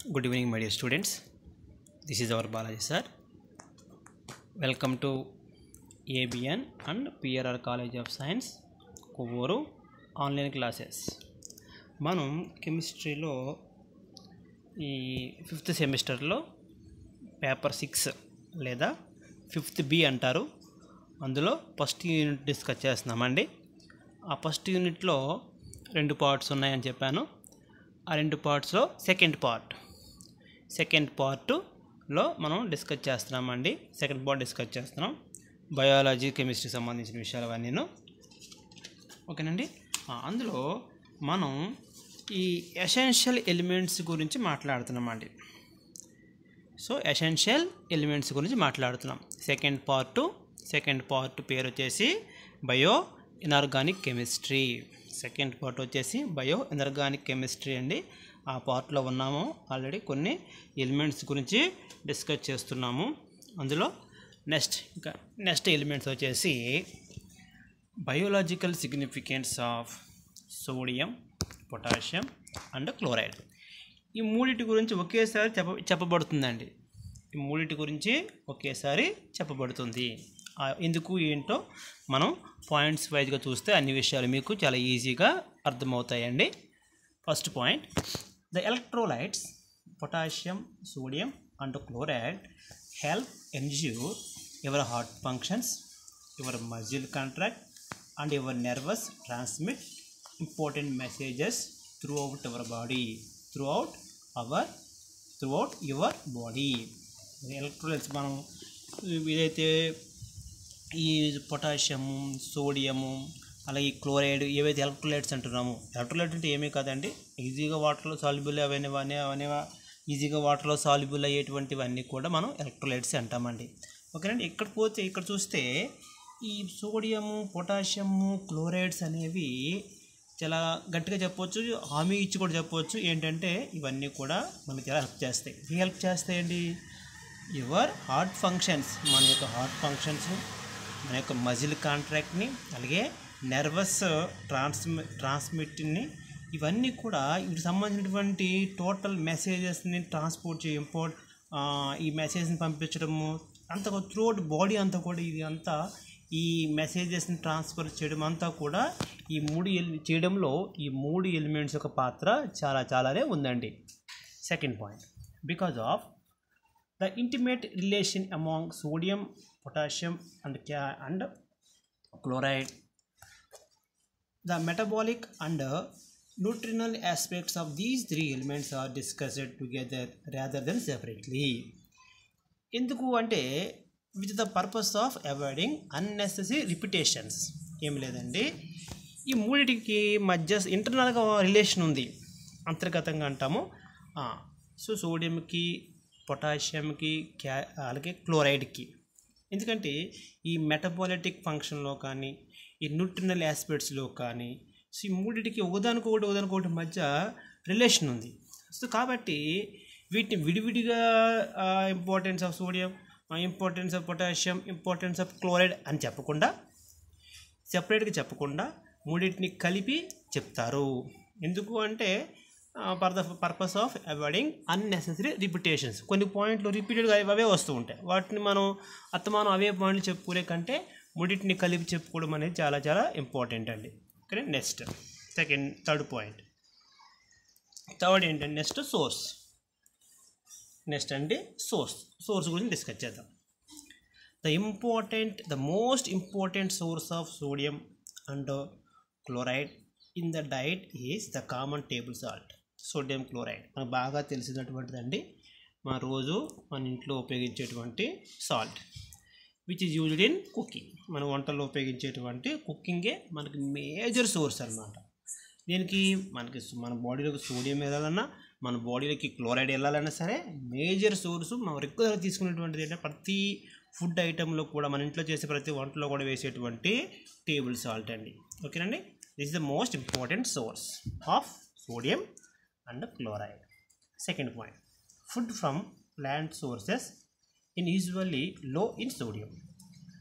Good evening, my dear students. This is our Balaji sir. Welcome to ABN and PRR College of Science, Kovvur online classes మనం కెమిస్ట్రీలో ఈ fifth సెమిస్టర్లో paper six లేదా fifth B అంటారు అందులో first unit discuss చేస్తున్నామండి ఆ first యూనిట్లో రెండు పార్ట్స్ ఉన్నాయని చెప్పాను ఆ రెండు పార్ట్స్లో సెకండ్ పార్ట్ సెకండ్ పార్ట్లో మనం డిస్కస్ చేస్తున్నామండి సెకండ్ పార్ట్ డిస్కస్ చేస్తున్నాం బయాలజీ కెమిస్ట్రీ సంబంధించిన విషయాలు అవన్నీను ఓకేనండి ఆ, అందులో మనం ఈ ఎసెన్షియల్ ఎలిమెంట్స్ గురించి మాట్లాడుతున్నామండి సో ఎసెన్షియల్ ఎలిమెంట్స్ గురించి మాట్లాడుతున్నాం సెకండ్ పార్ట్ సెకండ్ పార్ట్ పేరు వచ్చేసి bio inorganic chemistry second part వచ్చేసి బయో ఇనార్గానిక్ కెమిస్ట్రీ అండి ఆ పార్ట్లో ఉన్నాము ఆల్రెడీ కొన్ని ఎలిమెంట్స్ గురించి డిస్కస్ చేస్తున్నాము అందులో నెక్స్ట్ ఇంకా నెక్స్ట్ ఎలిమెంట్స్ వచ్చేసి biological significance of sodium potassium and chloride ఈ మూడిటి గురించి ఒకేసారి చెప్ప చెప్పబడుతుందండి ఈ మూడిటి గురించి ఒకేసారి చెప్పబడుతుంది ఆ ఎందుకు ఏంటో మనం పాయింట్స్ వైజ్గా చూస్తే అన్ని విషయాలు మీకు చాలా ఈజీగా అర్థమవుతాయండి first point the electrolytes potassium sodium and chloride help ensure your heart functions your muscle contract and your nervous transmit important messages throughout your body throughout our throughout your body electrolytes మనం ఏదైతే ఈ potassium sodium అలాగే ఈ chloride ఏవైతే electrolytes అంటున్నామో electrolyte అంటే ఏమీ కాదండి ఈజీగా వాటర్లో సాల్యుబుల్ అవన్నీ అవన్నీ అవన్నీ ఈజీగా వాటర్లో సాల్యుబుల్ అయ్యేటువంటివన్నీ కూడా మనం ఎలక్ట్రోలైట్స్ అంటామండి ఓకేనండి ఇక్కడ పోతే ఇక్కడ చూస్తే ఈ సోడియము పొటాషియము క్లోరైడ్స్ అనేవి చాలా గట్టిగా చెప్పొచ్చు హామీ ఇచ్చి కూడా చెప్పొచ్చు ఏంటంటే ఇవన్నీ కూడా మనకి ఎలా హెల్ప్ చేస్తాయి ఇవి హెల్ప్ చేస్తాయండి యువర్ హార్ట్ ఫంక్షన్స్ మన యొక్క హార్ట్ ఫంక్షన్స్ మన యొక్క మజిల్ కాంట్రాక్ట్ని అలాగే నర్వస్ ట్రాన్స్మి ట్రాన్స్మిట్ని ఇవన్నీ కూడా వీటికి సంబంధించినటువంటి టోటల్ మెసేజెస్ని ట్రాన్స్పోర్ట్ చేయ ఇంపోర్ట్ ఈ మెసేజ్ని పంపించడము అంత త్రూఅవుట్ బాడీ అంతా కూడా ఇది అంతా ఈ మెసేజెస్ని ట్రాన్స్ఫర్ చేయడం అంతా కూడా ఈ మూడు ఎల్ చేయడంలో ఈ మూడు ఎలిమెంట్స్ యొక్క పాత్ర చాలా చాలానే ఉందండి second point because of the intimate relation among sodium potassium and ca- and chloride the metabolic and nutritional aspects of these three elements are discussed together rather than separately ఎందుకు అంటే with the purpose of avoiding unnecessary repetitions ఏం లేదండి ఈ మూడిటికి మధ్య ఇంటర్నల్గా relation ఉంది అంతర్గతంగా అంటాము సో సోడియంకి పొటాషియంకి క్యా అలాగే క్లోరైడ్కి ఎందుకంటే ఈ మెటబాలిటిక్ ఫంక్షన్లో కానీ ఈ న్యూట్రినల్ ఆస్పెక్ట్స్లో కానీ సో ఈ మూడింటికి ఒకదానికొకటి ఒకదానికొకటి మధ్య రిలేషన్ ఉంది సో కాబట్టి వీటిని విడివిడిగా importance of sodium importance of potassium importance of chloride అని చెప్పకుండా సెపరేట్గా చెప్పకుండా మూడింటిని కలిపి చెప్తారు ఎందుకు అంటే for the purpose of avoiding unnecessary repetitions కొన్ని పాయింట్లు రిపీటెడ్గా అవే వస్తూ ఉంటాయి వాటిని మనం అత్తమానం అవే పాయింట్లు చెప్పుకునే కంటే మూడింటిని కలిపి చెప్పుకోవడం అనేది చాలా చాలా ఇంపార్టెంట్ అండి okay next second third point third ఏంటంటే నెక్స్ట్ సోర్స్ నెక్స్ట్ అండి సోర్స్ సోర్స్ గురించి డిస్కస్ చేద్దాం the important the most important source of sodium and chloride in the diet is the common table salt sodium chloride మనకు బాగా తెలిసినటువంటిదండి మన రోజు మన ఇంట్లో ఉపయోగించేటువంటి salt which is used in cooking మన వంటల్లో ఉపయోగించేటువంటి కుకింగే మనకి మేజర్ సోర్స్ అన్నమాట దీనికి మనకి సు- మన బాడీలోకి సోడియం వెళ్ళాలన్నా మన బాడీలోకి క్లోరైడ్ వెళ్ళాలన్నా సరే మేజర్ సోర్స్ మనం రెగ్యులర్గా తీసుకునేటువంటిది ఏంటంటే ప్రతి ఫుడ్ ఐటెంలో కూడా మన ఇంట్లో చేసే ప్రతి వంటలో కూడా వేసేటువంటి టేబుల్ సాల్ట్ అండి ఓకేనండి this is the most important source of sodium and chloride second point food from plant sources in usually low in sodium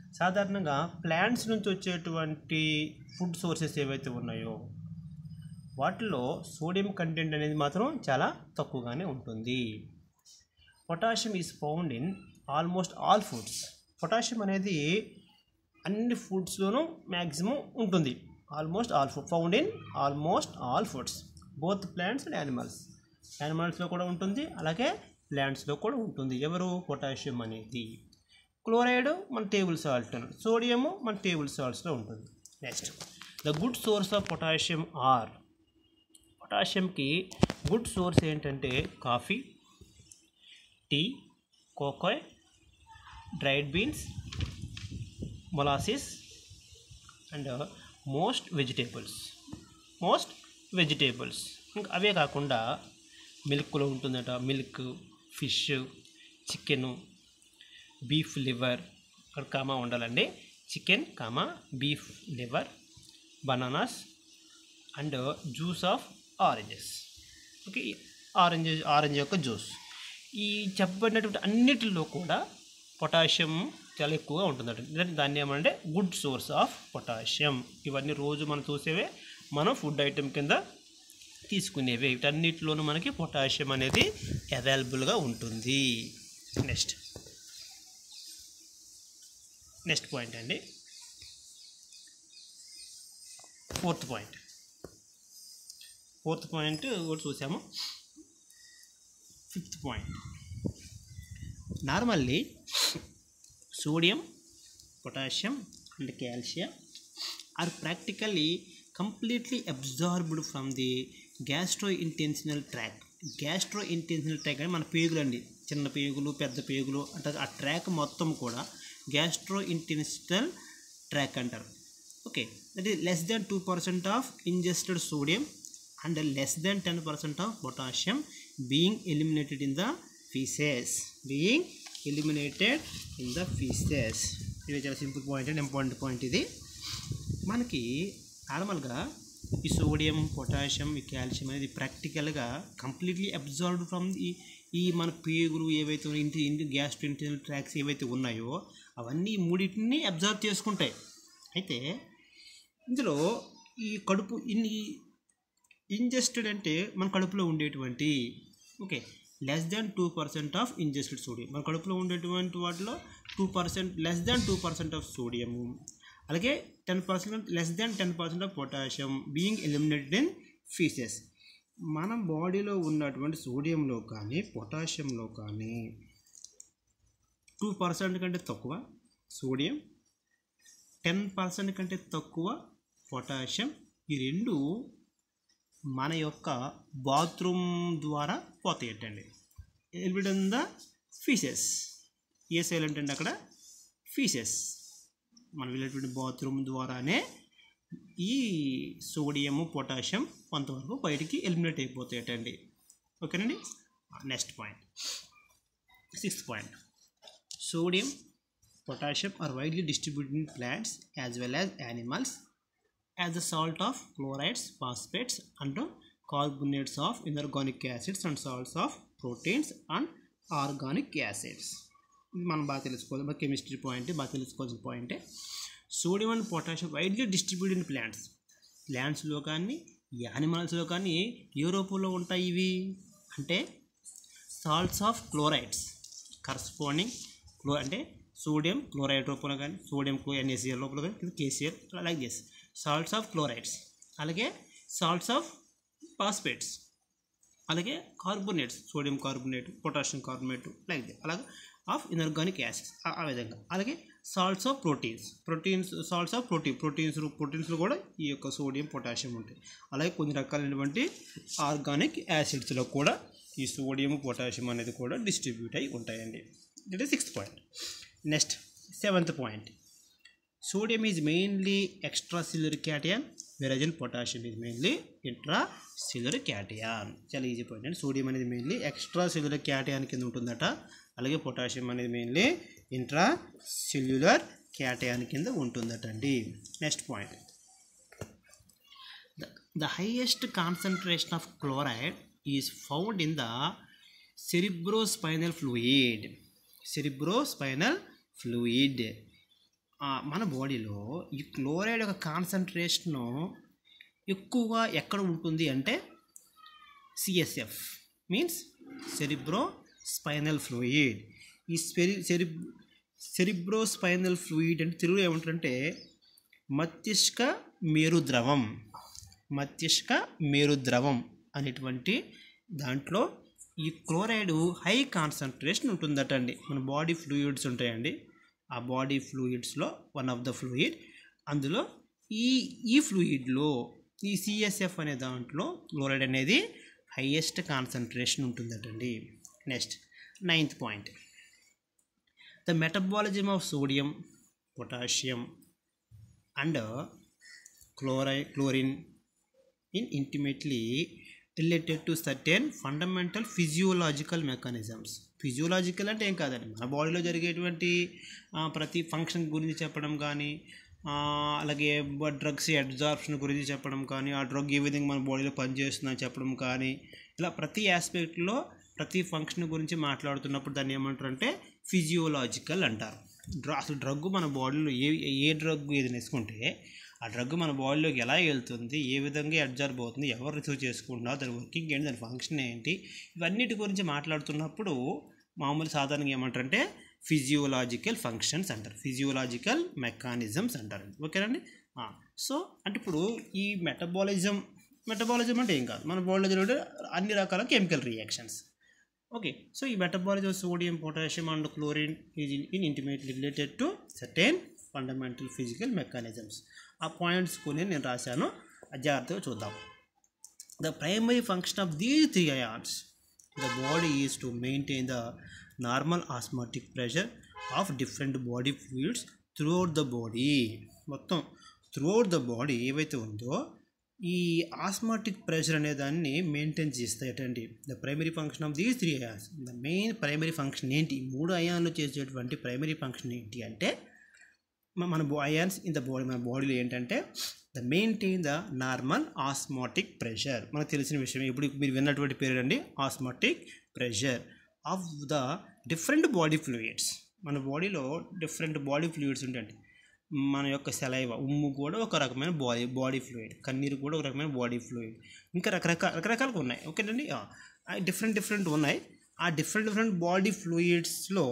సాధారణంగా ప్లాంట్స్ నుంచి వచ్చేటువంటి ఫుడ్ సోర్సెస్ ఏవైతే ఉన్నాయో వాటిలో సోడియం కంటెంట్ అనేది మాత్రం చాలా తక్కువగానే ఉంటుంది potassium is found in almost all foods potassium అనేది అన్ని ఫుడ్స్లోనూ మ్యాక్సిమం ఉంటుంది almost all food found in almost all foods both plants and animals యానిమల్స్లో కూడా ఉంటుంది అలాగే ప్లాంట్స్లో కూడా ఉంటుంది ఎవరు పొటాషియం అనేది క్లోరైడ్ మన టేబుల్ సాల్ట్ సోడియము మన టేబుల్ సాల్ట్స్లో ఉంటుంది next the good source of potassium or పొటాషియంకి గుడ్ సోర్స్ ఏంటంటే coffee tea cocoa dried beans molasses and most vegetables most vegetables ఇంకా అవే కాకుండా మిల్క్లో ఉంటుందట milk fish chicken beef liver ఇక్కడ కామా ఉండాలండి chicken comma beef liver bananas and juice of oranges okay orange orange యొక్క juice ఈ చెప్పబడినటువంటి అన్నిటిలో కూడా పొటాషియం చాలా ఎక్కువగా ఉంటుందట దాన్ని ఏమంటే గుడ్ సోర్స్ ఆఫ్ పొటాషియం ఇవన్నీ రోజు మనం చూసేవే మనం ఫుడ్ ఐటెం కింద తీసుకునేవి వీటన్నిటిలోనూ మనకి పొటాషియం అనేది అవైలబుల్గా ఉంటుంది నెక్స్ట్ నెక్స్ట్ పాయింట్ అండి ఫోర్త్ పాయింట్ ఫోర్త్ పాయింట్ ఒకటి చూసాము fifth point normally sodium potassium and calcium are practically completely absorbed from the gastrointestinal tract gastrointestinal tract అంటే మన పేగులు అండి చిన్న పేగులు పెద్ద పేగులు అంటే ఆ ట్రాక్ మొత్తం కూడా గ్యాస్ట్రో ఇంటెన్షనల్ ట్రాక్ అంటారు okay that is less than two percent of ingested sodium and less than ten percent of potassium being eliminated in the faeces being eliminated in the faeces ఇది చాలా simple point and important point ఇది మనకి నార్మల్గా ఈ sodium potassium ఈ calcium అనేది ప్రాక్టికల్గా completely observed from ఈ ఈ మన పేగులు ఏవైతే ఇంటి ఇంటి గ్యాస్ ఇంటర్నల్ ట్రాక్స్ ఏవైతే ఉన్నాయో అవన్నీ ఈ మూడింటిని అబ్జర్వ్ చేసుకుంటాయి అయితే ఇందులో ఈ కడుపు ఇన్ని ఇంజెస్టెడ్ అంటే మన కడుపులో ఉండేటువంటి okay less than two percent of ingested sodium మన కడుపులో ఉండేటువంటి వాటిలో two percent less than two percent of sodium అలాగే ten percent less than ten percent of potassium being eliminated in faeces మన బాడీలో ఉన్నటువంటి సోడియంలో కానీ పొటాషియంలో కానీ టూ పర్సెంట్ కంటే తక్కువ సోడియం టెన్ పర్సెంట్ కంటే తక్కువ పొటాషియం ఈ రెండు మన యొక్క బాత్రూమ్ ద్వారా పోతాయటండి ఎలిమినేట్ ద ఫీసెస్ ఏ సెల్ అంటే అక్కడ ఫీసెస్ మనం వెళ్ళేటువంటి బాత్రూమ్ ద్వారానే ఈ సోడియము పొటాషియం కొంతవరకు బయటికి ఎలిమినేట్ అయిపోతాయటండి ఓకేనండి next point sixth point sodium potassium are widely distributed in plants as well as animals as the salt of chlorides phosphates and carbonates of inorganic acids and salts of proteins and organic acids ఇది మనం బాగా తెలుసుకోవాలి మన chemistry point బాగా తెలుసుకోవాల్సిన పాయింటే sodium and potassium widely distribute in plants ప్లాంట్స్లో కానీ యానిమల్స్లో కానీ ఏ రూపంలో ఉంటాయి ఇవి అంటే సాల్ట్స్ ఆఫ్ క్లోరైడ్స్ కరస్పాండింగ్ క్లో అంటే సోడియం క్లోరైడ్ రూపంలో కానీ సోడియం క్లో ఎన్ఏసిఎల్ రూపంలో కానీ ఇది KCl like this salts of chlorides అలాగే సాల్ట్స్ ఆఫ్ ఫాస్ఫేట్స్ అలాగే carbonates sodium carbonate potassium carbonate like the అలాగే ఆఫ్ ఇనర్గానిక్ యాసిడ్స్ ఆ విధంగా అలాగే salts of proteins proteins salts of protein proteins ప్రోటీన్స్లో కూడా ఈ యొక్క సోడియం పొటాషియం ఉంటాయి అలాగే కొన్ని రకాలైనటువంటి ఆర్గానిక్ యాసిడ్స్లో కూడా ఈ సోడియం పొటాషియం అనేది కూడా డిస్ట్రిబ్యూట్ అయి ఉంటాయండి that is sixth point next seventh point sodium is mainly extracellular cation whereas in potassium is mainly intracellular cation చాలా ఈజీ పాయింట్ అండి సోడియం అనేది మెయిన్లీ ఎక్స్ట్రా సెల్యులర్ క్యాటియాన్ కింద ఉంటుందట అలాగే పొటాషియం అనేది మెయిన్లీ ఇంట్రా సెల్యులర్ క్యాటియాన్ కింద ఉంటుందట అండి next point the highest concentration of chloride is found in the cerebrospinal fluid cerebrospinal fluid ఆ, మన బాడీలో ఈ క్లోరైడ్ యొక్క కాన్సన్ట్రేషను ఎక్కువగా ఎక్కడ ఉంటుంది అంటే CSF means cerebrospinal fluid ఈ స్పెరి సెరి సెరిబ్రో స్పైనల్ ఫ్లూయిడ్ అంటే తెలుగులో ఏమంటారంటే మస్తిష్క మేరుద్రవం మస్తిష్క మేరుద్రవం అనేటువంటి దాంట్లో ఈ క్లోరైడ్ హై కాన్సన్ట్రేషన్ ఉంటుందట అండి మన బాడీ ఫ్లూయిడ్స్ ఉంటాయండి ఆ బాడీ ఫ్లూయిడ్స్లో వన్ ఆఫ్ ద ఫ్లూయిడ్ అందులో ఈ ఈ ఫ్లూయిడ్లో ఈ సిఎస్ఎఫ్ అనే దాంట్లో క్లోరైడ్ అనేది హైయెస్ట్ కాన్సన్ట్రేషన్ ఉంటుందటండి next ninth point the metabolism of sodium potassium and క్లోరై chlorine in intimately related to certain fundamental physiological mechanisms physiological అంటే ఏం కాదండి మన బాడీలో జరిగేటువంటి ఆ, ప్రతి ఫంక్షన్ గురించి చెప్పడం కానీ ఆ, అలాగే డ్రగ్స్ అబ్జార్ప్షన్ గురించి చెప్పడం కానీ ఆ డ్రగ్ ఏ విధంగా మన బాడీలో పనిచేస్తుందని చెప్పడం కానీ ఇలా ప్రతి ఆస్పెక్ట్లో ప్రతి ఫంక్షన్ గురించి మాట్లాడుతున్నప్పుడు దాన్ని ఏమంటారు అంటే ఫిజియోలాజికల్ అంటారు డ్ర అసలు డ్రగ్ మన బాడీలో ఏ ఏ డ్రగ్ ఏది వేసుకుంటే ఆ డ్రగ్ మన బాడీలోకి ఎలా వెళ్తుంది ఏ విధంగా అబ్జర్వ్ అవుతుంది ఎవరు రిసీవ్ చేసుకుంటున్నారు దాని వర్కింగ్ ఏంటి దాని ఫంక్షన్ ఏంటి ఇవన్నిటి గురించి మాట్లాడుతున్నప్పుడు మామూలు సాధారణంగా ఏమంటారంటే ఫిజియోలాజికల్ ఫంక్షన్స్ అంటారు ఫిజియోలాజికల్ మెకానిజమ్స్ అంటారు ఓకేనండి సో అంటే ఇప్పుడు ఈ మెటబాలిజం మెటబాలిజం అంటే ఏం కాదు మన బాడీలో జరిగే అన్ని రకాల కెమికల్ రియాక్షన్స్ ఓకే సో ఈ metabolism sodium potassium and chlorine is in intimately related to certain fundamental physical mechanisms ఆ పాయింట్స్ కొన్ని నేను రాశాను అది జాగ్రత్తగా చూద్దాం the primary function of these three ions the body is to maintain the normal osmotic pressure of different body fluids throughout the body మొత్తం throughout the body ఏవైతే ఉందో ఈ ఆస్మాటిక్ ప్రెషర్ అనే దాన్ని మెయింటైన్ చేస్తాయటండి the primary function of these three ions the main primary function ఏంటి ఈ మూడు అయాన్లు చేసేటువంటి ప్రైమరీ ఫంక్షన్ ఏంటి అంటే మ- మన అయాన్స్ ఇన్ ద బాడీ మన బాడీలో ఏంటంటే the maintain the normal osmotic pressure మనకు తెలిసిన విషయం ఇప్పుడు మీరు విన్నటువంటి పేరు అండి osmotic pressure of the different body fluids మన బాడీలో డిఫరెంట్ బాడీ ఫ్లూయిడ్స్ ఉంటాయండి మన యొక్క సెలైవ ఉమ్ము కూడా ఒక రకమైన బాడీ బాడీ ఫ్లూయిడ్ కన్నీరు కూడా ఒక రకమైన బాడీ ఫ్లూయిడ్ ఇంకా రకరకాల రకరకాలుగా ఉన్నాయి ఓకేనండి డిఫరెంట్ డిఫరెంట్ ఉన్నాయి ఆ డిఫరెంట్ డిఫరెంట్ బాడీ ఫ్లూయిడ్స్లో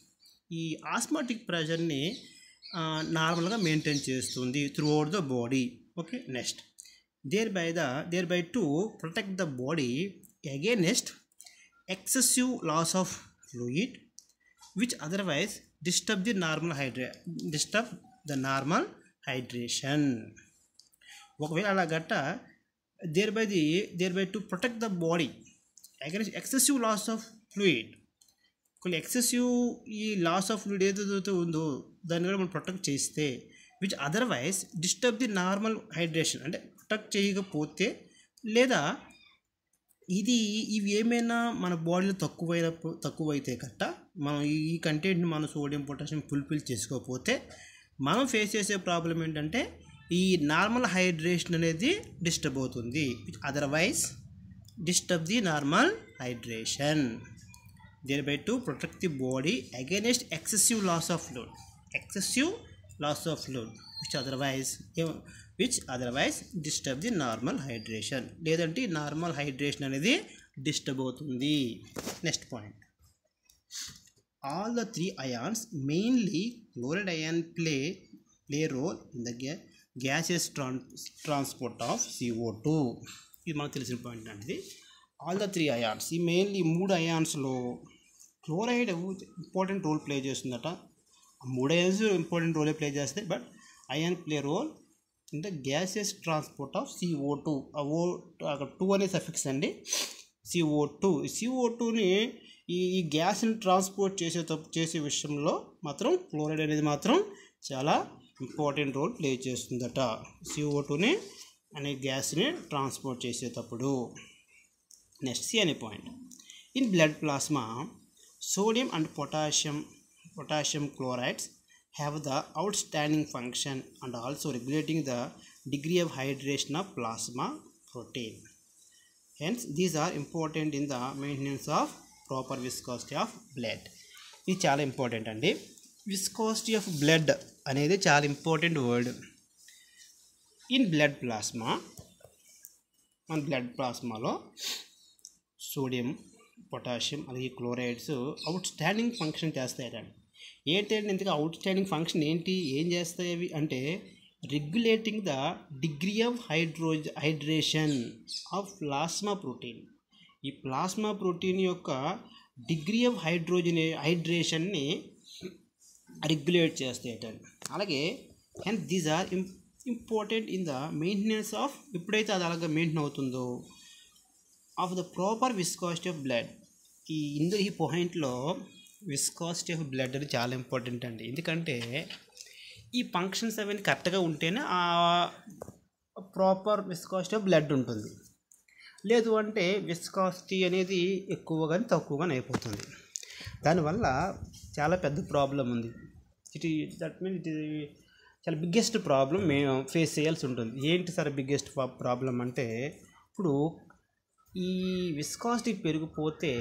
ఈ ఆస్మాటిక్ ప్రెషర్ని నార్మల్గా మెయింటైన్ చేస్తుంది throughout the body okay next thereby the thereby to protect the body against excessive loss of fluid which otherwise disturb the normal హైడ్రే disturb the normal hydration ఒకవేళ అలా గట్ట thereby the thereby to protect the body against excessive loss of fluid కొన్ని excessive ఈ loss of fluid ఏదైతే ఉందో దాన్ని కూడా మనం ప్రొటెక్ట్ చేస్తే which otherwise disturb the normal hydration అంటే ప్రొటెక్ట్ చేయకపోతే లేదా ఇది ఇవి ఏమైనా మన బాడీలో తక్కువైన తక్కువైతే కట్ట మనం ఈ- ఈ కంటెంట్ని మనం సోడియం పొటాషియం ఫుల్ఫిల్ చేసుకోకపోతే మనం ఫేస్ చేసే ప్రాబ్లం ఏంటంటే ఈ నార్మల్ హైడ్రేషన్ అనేది డిస్టర్బ్ అవుతుంది otherwise disturb the normal hydration thereby to protect the body against excessive loss of fluid excessive loss of fluid which otherwise which otherwise disturb the normal hydration లేదంటే normal hydration అనేది disturb అవుతుంది next point all the three ions mainly chloride ion play play role in the ga- gaseous trans- transport of CO2 ఇది మనకు తెలిసిన point అండి all the three ions ఈ mainly ఈ మూడు అయాన్స్లో క్లోరైడ్ ఇంపార్టెంట్ రోల్ ప్లే చేస్తుందట ఆ మూడు అయాన్స్ ఇంపార్టెంట్ రోలే ప్లే చేస్తాయి but ion play role in the gases transport of CO two ఆ ఓ అక్కడ టూ అనే సఫిక్స్ అండి సిఓ టూ సిఓ టూని ఈ ఈ గ్యాస్ని ట్రాన్స్పోర్ట్ చేసే తప్పు చేసే విషయంలో మాత్రం క్లోరైడ్ అనేది మాత్రం చాలా ఇంపార్టెంట్ రోల్ ప్లే చేస్తుందట సిఓ టూని అనే గ్యాస్ని ట్రాన్స్పోర్ట్ చేసేటప్పుడు నెక్స్ట్ సి అనే point in blood plasma sodium and potassium potassium chlorides have the outstanding function and also regulating the degree of hydration of plasma protein hence these are important in the maintenance of proper viscosity of blood ఇది చాలా important అండి viscosity of blood అనేది చాలా important word in blood plasma మన blood ప్లాస్మాలో sodium potassium అలాగే chlorides outstanding function చేస్తాయండి ఏంటంటే ఇంతగా అవుట్ స్టాండింగ్ ఫంక్షన్ ఏంటి ఏం చేస్తాయి అవి అంటే రెగ్యులేటింగ్ ద డిగ్రీ ఆఫ్ హైడ్రోజ్ హైడ్రేషన్ ఆఫ్ ప్లాస్మా ప్రోటీన్ ఈ ప్లాస్మా ప్రోటీన్ యొక్క డిగ్రీ ఆఫ్ హైడ్రోజన్ హైడ్రేషన్ని రెగ్యులేట్ చేస్తాయటండి అలాగే and these are important in the maintenance of ఎప్పుడైతే అది అలాగా మెయింటైన్ అవుతుందో of the proper viscosity of blood ఈ ఇందు ఈ పాయింట్లో విస్కాసిటీ ఆఫ్ బ్లడ్ అనేది చాలా ఇంపార్టెంట్ అండి ఎందుకంటే ఈ ఫంక్షన్స్ అవన్నీ కరెక్ట్గా ఉంటేనే ఆ ప్రాపర్ విస్కాసిటీ ఆఫ్ బ్లడ్ ఉంటుంది లేదు అంటే విస్కాసిటీ అనేది ఎక్కువ కానీ తక్కువ కానీ అయిపోతుంది దానివల్ల చాలా పెద్ద ప్రాబ్లం ఉంది ఇట్ దట్ మీన్ ఇట్ చాలా బిగ్గెస్ట్ ప్రాబ్లం మేము ఫేస్ చేయాల్సి ఉంటుంది ఏంటి సార్ బిగ్గెస్ట్ ప్రాబ్లం అంటే ఇప్పుడు ఈ విస్కాసిటీ పెరిగిపోతే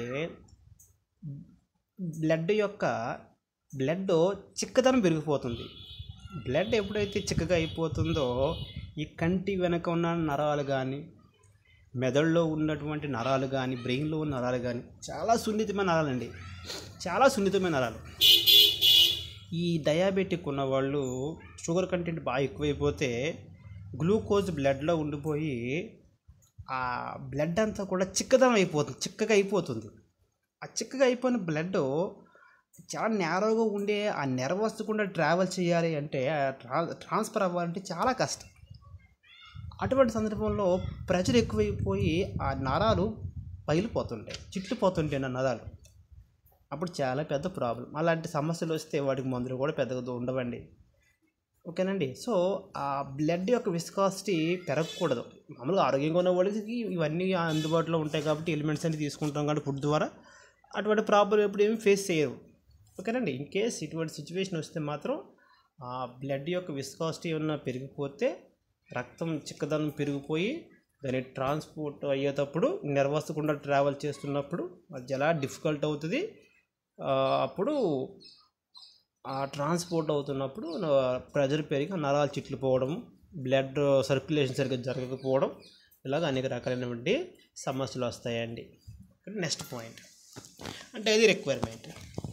బ్లడ్ యొక్క బ్లడ్ చిక్కదనం పెరిగిపోతుంది బ్లడ్ ఎప్పుడైతే చిక్కగా అయిపోతుందో ఈ కంటి వెనక ఉన్న నరాలు కానీ మెదడులో ఉన్నటువంటి నరాలు కానీ బ్రెయిన్లో ఉన్న నరాలు కానీ చాలా సున్నితమైన నరాలండి చాలా సున్నితమైన నరాలు ఈ డయాబెటిక్ ఉన్న వాళ్ళు షుగర్ కంటెంట్ బాగా ఎక్కువైపోతే గ్లూకోజ్ బ్లడ్లో ఉండిపోయి ఆ బ్లడ్ అంతా కూడా చిక్కదనం అయిపోతుంది చిక్కగా అయిపోతుంది ఆ చిక్కగా అయిపోయిన బ్లడ్ చాలా నేరోగా ఉండే ఆ నెర్వస్ కూడా ట్రావెల్ చేయాలి అంటే ఆ ట్రా ట్రాన్స్ఫర్ అవ్వాలంటే చాలా కష్టం అటువంటి సందర్భంలో ప్రెషర్ ఎక్కువైపోయి ఆ నరాలు పగిలిపోతుంటాయి చిట్లిపోతుంటాయి ఆ నరాలు అప్పుడు చాలా పెద్ద ప్రాబ్లం అలాంటి సమస్యలు వస్తే వాటికి మందులు కూడా పెద్దగా ఉండవండి ఓకేనండి సో ఆ బ్లడ్ యొక్క విస్కాసిటీ పెరగకూడదు మామూలుగా ఆరోగ్యంగా ఉన్న వాళ్ళకి ఇవన్నీ అందుబాటులో ఉంటాయి కాబట్టి ఎలిమెంట్స్ అన్ని తీసుకుంటాం కాబట్టి ఫుడ్ ద్వారా అటువంటి ప్రాబ్లం ఎప్పుడు ఏమి ఫేస్ చేయరు ఓకేనండి ఇన్ కేస్ ఇటువంటి సిచ్యువేషన్ వస్తే మాత్రం ఆ బ్లడ్ యొక్క విస్కాసిటీ ఏమన్నా పెరిగిపోతే రక్తం చిక్కదనం పెరిగిపోయి దాని ట్రాన్స్పోర్ట్ అయ్యేటప్పుడు నెర్వస్ గుండా ట్రావెల్ చేస్తున్నప్పుడు అది చాలా డిఫికల్ట్ అవుతుంది ఆ, అప్పుడు ఆ ట్రాన్స్పోర్ట్ అవుతున్నప్పుడు ప్రెజర్ పెరిగి నరాలు చిట్లిపోవడం బ్లడ్ సర్క్యులేషన్ సరిగ్గా జరగకపోవడం ఇలాగ అనేక రకాలైనటువంటి సమస్యలు వస్తాయండి నెక్స్ట్ పాయింట్ అంటే ఇది requirement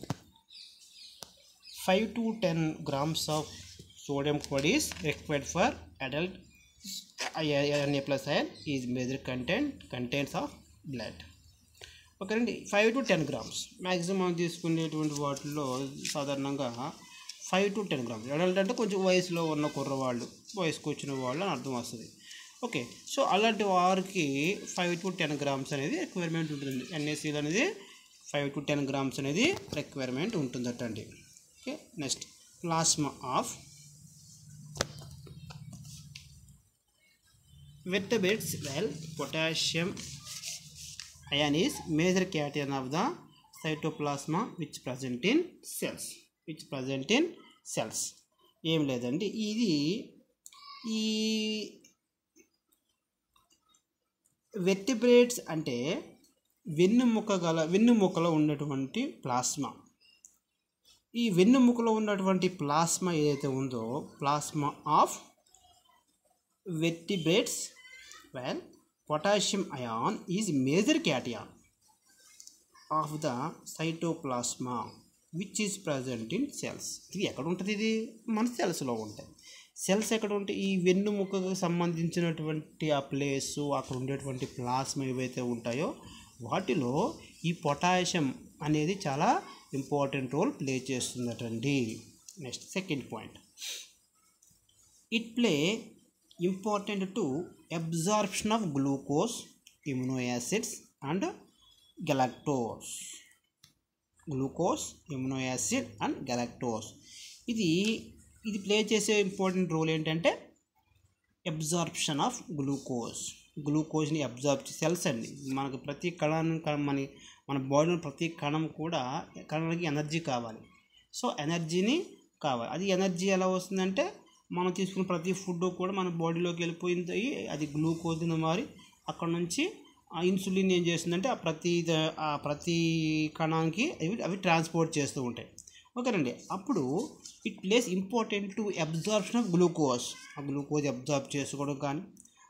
five to ten grams of sodium chloride is required for adult NA plus IN is major content contents of blood ఓకేనండి five to ten grams maximum తీసుకునేటువంటి వాటిల్లో సాధారణంగా five to ten grams adult అంటే కొంచెం వయసులో ఉన్న కుర్రవాళ్ళు వయసుకు వచ్చిన వాళ్ళు అని అర్థం వస్తుంది ఓకే సో అలాంటి వారికి ఫైవ్ టు టెన్ గ్రామ్స్ అనేది రిక్వైర్మెంట్ ఉంటుంది ఎన్ఏసీలు అనేది ఫైవ్ టు టెన్ గ్రామ్స్ అనేది రిక్వైర్మెంట్ ఉంటుందట అండి okay next plasma of vertebrates well potassium ion is major cation of the cytoplasma which present in cells which present in cells ఏం లేదండి ఇది ఈ వెర్టిబ్రేట్స్ అంటే వెన్నుముక గల వెన్నుముకలో ఉన్నటువంటి ప్లాస్మా ఈ వెన్నుముకలో ఉన్నటువంటి ప్లాస్మా ఏదైతే ఉందో plasma of vertebrates well potassium ion is major cation of the cytoplasma which is present in cells ఇది ఎక్కడ ఉంటుంది ఇది మన సెల్స్లో ఉంటాయి సెల్స్ ఎక్కడ ఉంటాయి ఈ వెన్నుముకకు సంబంధించినటువంటి ఆ ప్లేసు అక్కడ ఉండేటువంటి ప్లాస్మా ఏవైతే ఉంటాయో వాటిలో ఈ పొటాషియం అనేది చాలా ఇంపార్టెంట్ రోల్ ప్లే చేస్తుందటండి next second point it play important to absorption of glucose amino acids and galactose glucose amino acid and galactose ఇది ఇది ప్లే చేసే ఇంపార్టెంట్ రోల్ ఏంటంటే అబ్జార్ప్షన్ ఆఫ్ గ్లూకోజ్ గ్లూకోజ్ని అబ్జార్బ్ సెల్స్ అండి మనకు ప్రతి కణం కణం మన మన బాడీలో ప్రతి కణం కూడా కణానికి ఎనర్జీ కావాలి సో ఎనర్జీని కావాలి అది ఎనర్జీ ఎలా వస్తుందంటే మనం తీసుకున్న ప్రతి ఫుడ్ కూడా మన బాడీలోకి వెళ్ళిపోయింది అది గ్లూకోజ్ని మారి అక్కడ నుంచి ఆ ఇన్సులిన్ ఏం చేస్తుందంటే ఆ ప్రతి ద- ఆ ప్రతి కణానికి అవి అవి ట్రాన్స్పోర్ట్ చేస్తూ ఉంటాయి ఓకేనండి అప్పుడు it plays important to absorption of glucose ఆ గ్లూకోజ్ అబ్జార్బ్ చేసుకోవడం కానీ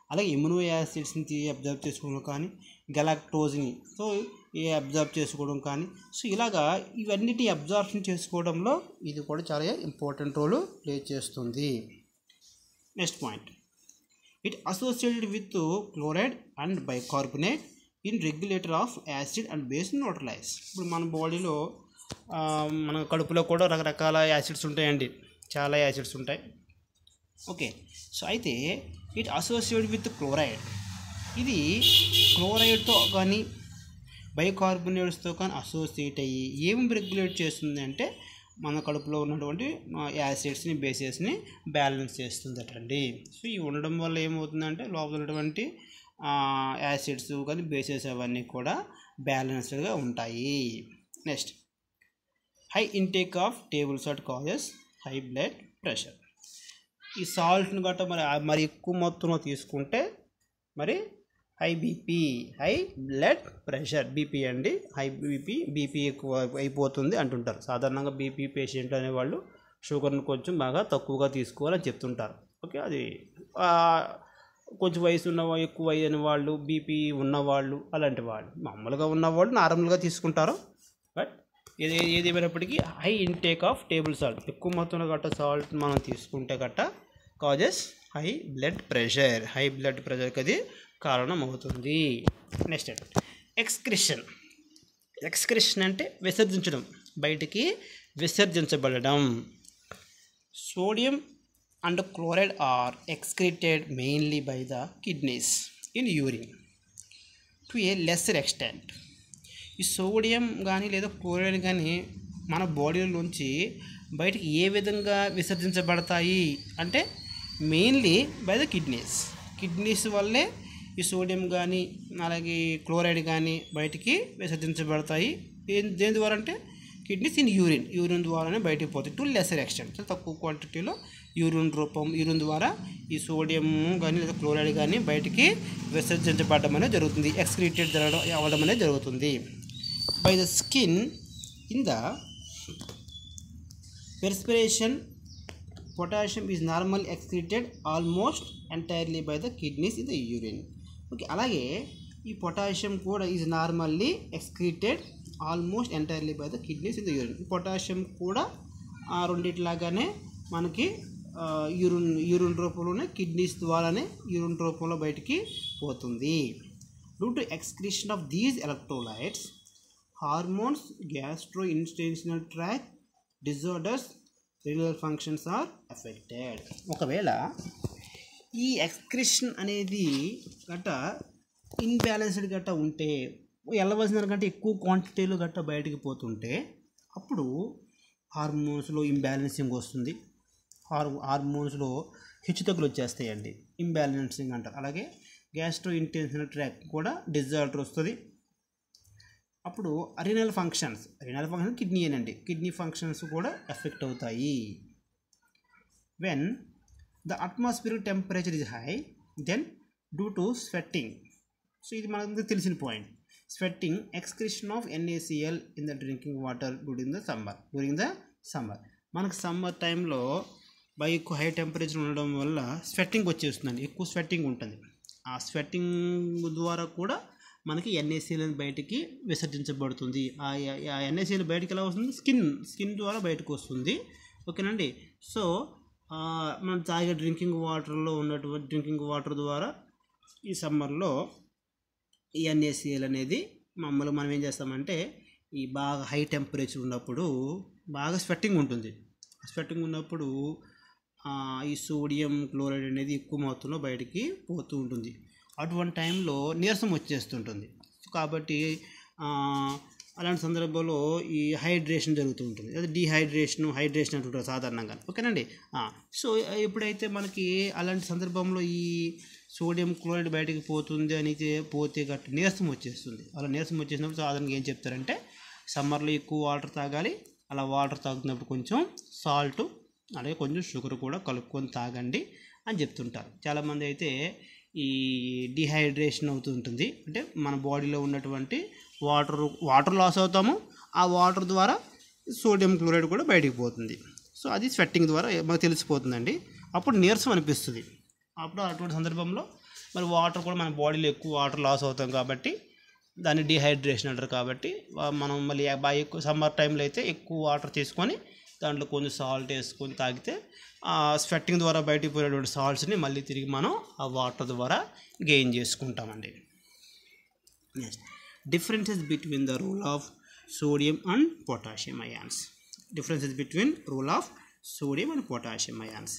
అలాగే ఇమ్యూనో యాసిడ్స్ని అబ్జర్వ్ చేసుకోవడం కానీ గెలాక్టోజ్ని సో ఈ అబ్జర్వ్ చేసుకోవడం కానీ సో ఇలాగా ఇవన్నిటి అబ్జర్ప్షన్ చేసుకోవడంలో ఇది కూడా చాలా ఇంపార్టెంట్ రోల్ ప్లే చేస్తుంది next point it associated with chloride and bicarbonate in regulator of acid and base neutralize ఇప్పుడు మన బాడీలో ఆ, మన కడుపులో కూడా రకరకాల యాసిడ్స్ ఉంటాయండి చాలా యాసిడ్స్ ఉంటాయి ఓకే సో అయితే ఇట్ అసోసియేట్ విత్ క్లోరైడ్ ఇది క్లోరైడ్తో కానీ బైకార్బోనేట్స్తో కానీ అసోసియేట్ అయ్యి ఏం రెగ్యులేట్ చేస్తుంది అంటే మన కడుపులో ఉన్నటువంటి యాసిడ్స్ని బేసెస్ని బ్యాలెన్స్ చేస్తుందటండి సో ఇవి ఉండడం వల్ల ఏమవుతుందంటే లోపల ఉన్నటువంటి యాసిడ్స్ కానీ బేసెస్ అవన్నీ కూడా బ్యాలెన్స్డ్గా ఉంటాయి next high intake of table salt causes high blood pressure ఈ సాల్ట్ని గట్రా మరి మరి ఎక్కువ మొత్తంలో తీసుకుంటే మరి high BP high blood pressure BP అండి హై బీపీ బీపీ ఎక్కువ అయిపోతుంది అంటుంటారు సాధారణంగా బీపీ పేషెంట్ అనేవాళ్ళు షుగర్ని కొంచెం బాగా తక్కువగా తీసుకోవాలని చెప్తుంటారు ఓకే అది ఆ, కొంచెం వయసు ఉన్న వా- ఎక్కువ వయసు అయిన వాళ్ళు బీపీ ఉన్నవాళ్ళు అలాంటి వాళ్ళు మామూలుగా ఉన్నవాళ్ళు నార్మల్గా తీసుకుంటారు బట్ ఏది ఏది ఏమైనప్పటికీ high intake of table salt ఎక్కువ మొత్తంలో గట్ట సాల్ట్ మనం తీసుకుంటే గట్ట causes high blood pressure high blood ప్రెషర్కి అది కారణం అవుతుంది నెక్స్ట్ ఎక్స్క్రిషన్ ఎక్స్క్రిషన్ అంటే విసర్జించడం బయటికి విసర్జించబడడం sodium and chloride are excreted mainly by the kidneys in urine to a lesser extent ఈ సోడియం కానీ లేదా క్లోరైడ్ కానీ మన బాడీలోంచి బయటికి ఏ విధంగా విసర్జించబడతాయి అంటే mainly by the kidneys kidneys వల్లే ఈ సోడియం కానీ అలాగే క్లోరైడ్ కానీ బయటికి విసర్జించబడతాయి దేని దేని ద్వారా అంటే కిడ్నీస్ ఇన్ యూరిన్ యూరిన్ ద్వారానే బయటికి పోతాయి టు లెసర్ ఎక్స్టెంట్ చాలా తక్కువ క్వాంటిటీలో యూరిన్ రూపం యూరిన్ ద్వారా ఈ సోడియం కానీ లేదా క్లోరైడ్ కానీ బయటికి విసర్జించబడడం అనేది జరుగుతుంది ఎక్స్క్రీటెడ్ జరగడం అవ్వడం అనేది జరుగుతుంది by the skin in the perspiration potassium is normal excreted almost entirely by the kidneys in the urine okay అలాగే ఈ పొటాషియం కూడా is normally excreted almost entirely by the kidneys in the urine ఈ potassium కూడా ఆ రెండిట్లాగానే మనకి urine urine రూపంలోనే kidneys ద్వారానే యూరిన్ రూపంలో బయటికి పోతుంది due to excretion of these electrolytes hormones gastrointestinal tract disorders cellular functions are affected ఒకవేళ ఈ ఎక్స్క్రిషన్ అనేది గట్ట ఇన్బ్యాలెన్స్డ్ గట్ట ఉంటే వెళ్ళవలసిన కంటే ఎక్కువ క్వాంటిటీలో గట్ట బయటికి పోతుంటే అప్పుడు హార్మోన్స్లో ఇంబ్యాలెన్సింగ్ వస్తుంది హార్ హార్మోన్స్లో హెచ్చుతగ్గులు వచ్చేస్తాయండి ఇంబ్యాలెన్సింగ్ అంటారు అలాగే గ్యాస్ట్రో ఇంటెన్షనల్ ట్రాక్ కూడా డిజార్డర్ వస్తుంది అప్పుడు renal functions renal function kidney అండి కిడ్నీ ఫంక్షన్స్ కూడా ఎఫెక్ట్ అవుతాయి when the atmosphere temperature is high then due to sweating so ఇది మనకు తెలిసిన పాయింట్ sweating excretion of NaCl in the drinking water during the summer during the summer మనకు summer టైంలో బాగా ఎక్కువ హై టెంపరేచర్ ఉండడం వల్ల స్వెట్టింగ్ వచ్చేస్తుందండి ఎక్కువ స్వెట్టింగ్ ఉంటుంది ఆ స్వెట్టింగ్ ద్వారా కూడా మనకి ఎన్ఏసీఎల్ బయటికి విసర్జించబడుతుంది ఆ ఆ ఎన్ఏసీఎల్ బయటికి ఎలా వస్తుంది స్కిన్ స్కిన్ ద్వారా బయటకు వస్తుంది ఓకేనండి సో ఆ, మనం తాగే డ్రింకింగ్ వాటర్లో ఉన్నటువంటి డ్రింకింగ్ వాటర్ ద్వారా ఈ సమ్మర్లో ఈ ఎన్ఏసీఎల్ అనేది మామూలుగా మనం ఏం చేస్తామంటే ఈ బాగా హై టెంపరేచర్ ఉన్నప్పుడు బాగా స్వెట్టింగ్ ఉంటుంది స్వెట్టింగ్ ఉన్నప్పుడు ఆ, ఈ సోడియం క్లోరైడ్ అనేది ఎక్కువ మొత్తంలో బయటికి పోతూ ఉంటుంది అటువంటి టైంలో నీరసం వచ్చేస్తుంటుంది కాబట్టి ఆ, అలాంటి సందర్భంలో ఈ హైడ్రేషన్ జరుగుతూ ఉంటుంది అదే డిహైడ్రేషన్ హైడ్రేషన్ అంటుంటారు సాధారణంగా ఓకేనండి ఆ, సో ఎప్పుడైతే మనకి అలాంటి సందర్భంలో ఈ సోడియం క్లోరైడ్ బయటికి పోతుంది అని చే- పోతే గట్టి నీరసం వచ్చేస్తుంది అలా నీరసం వచ్చేసినప్పుడు సాధారణంగా ఏం చెప్తారంటే సమ్మర్లో ఎక్కువ వాటర్ తాగాలి అలా వాటర్ తాగుతున్నప్పుడు కొంచెం సాల్ట్ అలాగే కొంచెం షుగర్ కూడా కలుపుకొని తాగండి అని చెప్తుంటారు చాలామంది అయితే ఈ డిహైడ్రేషన్ అవుతుంటుంది అంటే మన బాడీలో ఉన్నటువంటి వాటర్ వాటర్ లాస్ అవుతాము ఆ వాటర్ ద్వారా సోడియం క్లోరైడ్ కూడా బయటికి పోతుంది సో అది స్వెట్టింగ్ ద్వారా మనకు తెలిసిపోతుందండి అప్పుడు నీరసం అనిపిస్తుంది అప్పుడు అటువంటి సందర్భంలో మరి వాటర్ కూడా మన బాడీలో ఎక్కువ వాటర్ లాస్ అవుతాం కాబట్టి దాన్ని డిహైడ్రేషన్ అంటారు కాబట్టి వా- మనం మళ్ళీ బాగా ఎక్కువ సమ్మర్ టైంలో అయితే ఎక్కువ వాటర్ తీసుకొని దాంట్లో కొంచెం సాల్ట్ వేసుకొని తాగితే ఆ స్వెట్టింగ్ ద్వారా బయటికి పోయినటువంటి సాల్ట్స్ని మళ్ళీ తిరిగి మనం ఆ వాటర్ ద్వారా గెయిన్ చేసుకుంటామండి next differences between the role of sodium and potassium ions differences between role of sodium and potassium ions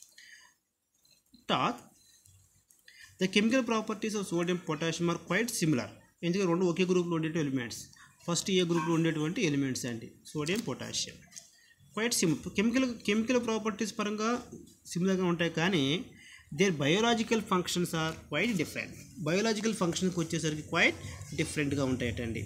talk the chemical properties of sodium potassium are quite similar ఎందుకంటే రెండు ఒకే గ్రూప్లో ఉండే ఎలిమెంట్స్ ఫస్ట్ ఏ గ్రూప్లో ఉండేటువంటి elements అండి sodium potassium quite simple chemical chemical properties పరంగా సిమిలర్గా ఉంటాయి కానీ their biological functions are quite different biological ఫంక్షన్కి వచ్చేసరికి క్వైట్ డిఫరెంట్గా ఉంటాయటండి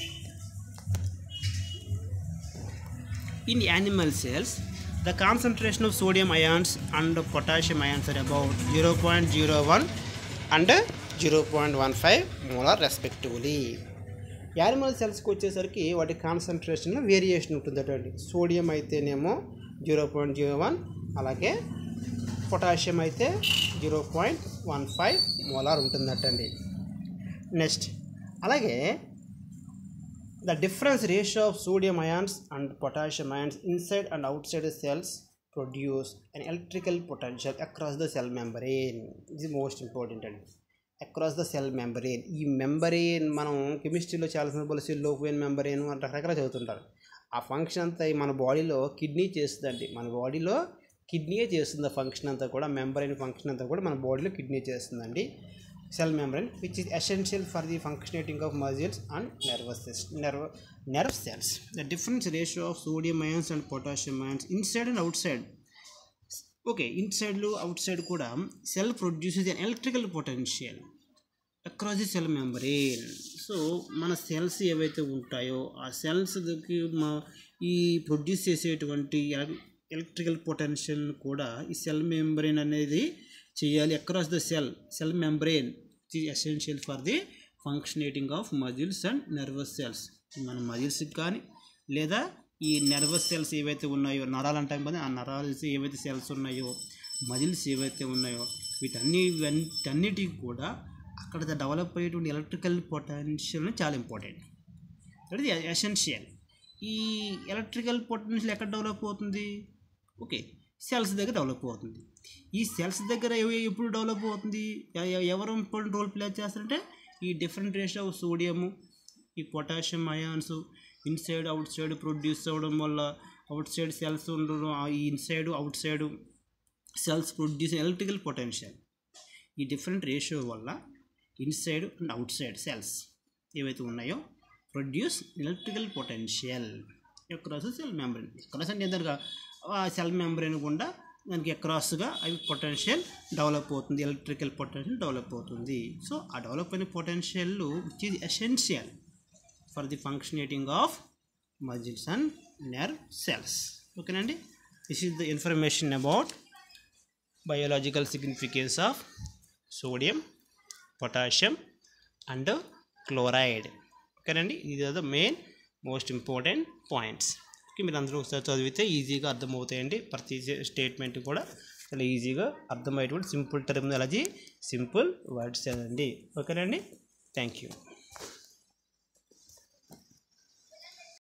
In animal cells, the concentration of sodium ions and potassium ions are about 0.01 and 0.15 molar respectively. Animal సెల్స్కి వచ్చేసరికి వాటి కాన్సన్ట్రేషన్లో వేరియేషన్ ఉంటుందటండి సోడియం అయితేనేమో జీరో పాయింట్ జీరో వన్ అలాగే పొటాషియం అయితే zero point one five molar ఉంటుందటండి నెక్స్ట్ అలాగే The difference ratio of sodium ions and potassium ions inside and outside the cells produce an electrical potential across the cell membrane. This is most important అండి across the cell membrane ఈ membrane మనం కెమిస్ట్రీలో చాలా సందర్భాలు లోపోయిన membrane రకరకాల చదువుతుంటారు ఆ function అంతా ఈ మన బాడీలో కిడ్నీ చేస్తుందండి మన బాడీలో కిడ్నీయే చేస్తుంది ఆ ఫంక్షన్ అంతా కూడా మెంబరైన్ ఫంక్షన్ అంతా కూడా మన బాడీలో కిడ్నీ చేస్తుందండి cell membrane which is essential for the functioning of muscles and nervous system, nerve, nerve cells. The difference ratio of sodium ions and potassium ions inside and outside. Okay ఇన్సైడ్లో outside కూడా cell produces an electrical potential across the cell membrane so మన cells ఏవైతే ఉంటాయో ఆ సెల్స్కి మా ఈ produce చేసేటువంటి electrical potential కూడా ఈ సెల్ మెంబ్రెయిన్ అనేది చేయాలి across the cell cell membrane it essential for the functionating of muscles and nervous cells మన మజిల్స్కి కానీ లేదా ఈ నర్వస్ సెల్స్ ఏవైతే ఉన్నాయో నరాలు అంటాం కదా ఆ నరాల్స్ ఏవైతే సెల్స్ ఉన్నాయో మజిల్స్ ఏవైతే ఉన్నాయో వీటన్ని వీటన్నిటికి కూడా అక్కడ డెవలప్ అయ్యేటువంటి ఎలక్ట్రికల్ పొటెన్షియల్ చాలా ఇంపార్టెంట్ దట్ ఇది ఎసెన్షియల్ ఈ ఎలక్ట్రికల్ పొటెన్షియల్ ఎక్కడ డెవలప్ అవుతుంది ఓకే సెల్స్ దగ్గర డెవలప్ అవుతుంది ఈ సెల్స్ దగ్గర ఎవ- ఎప్పుడు డెవలప్ అవుతుంది ఎ- ఎ- ఎవరు ఇంపార్టెంట్ రోల్ ప్లే చేస్తారంటే ఈ డిఫరెంట్ రేషియో ఆఫ్ సోడియము ఈ potassium ions inside outside produce అవ్వడం వల్ల అవుట్ సైడ్ సెల్స్ ఉండడం ఆ ఈ inside outside cells produce electrical potential ఈ డిఫరెంట్ రేషియో వల్ల inside and outside cells ఏవైతే ఉన్నాయో produce electrical potential across cell membrane across అంటే ఎదురుగా ఆ సెల్ మెంబ్రెయిన్ గుండా దానికి ఎక్రాస్గా అవి పొటెన్షియల్ డెవలప్ అవుతుంది ఎలక్ట్రికల్ పొటెన్షియల్ డెవలప్ అవుతుంది సో ఆ డెవలప్ అయిన potential which is essential for the functionating of muscles and nerve cells ఓకేనండి this is the information about biological significance of sodium potassium and chloride ఓకేనండి ఇది the main most important points okay మీరు అందరూ ఒకసారి చదివితే ఈజీగా అర్థమవుతాయండి ప్రతి స్టేట్మెంట్ కూడా చాలా ఈజీగా అర్థమయ్యేటువంటి సింపుల్ టర్మినాలజీ సింపుల్ వర్డ్స్ అండి ఓకేనండి థ్యాంక్ యూ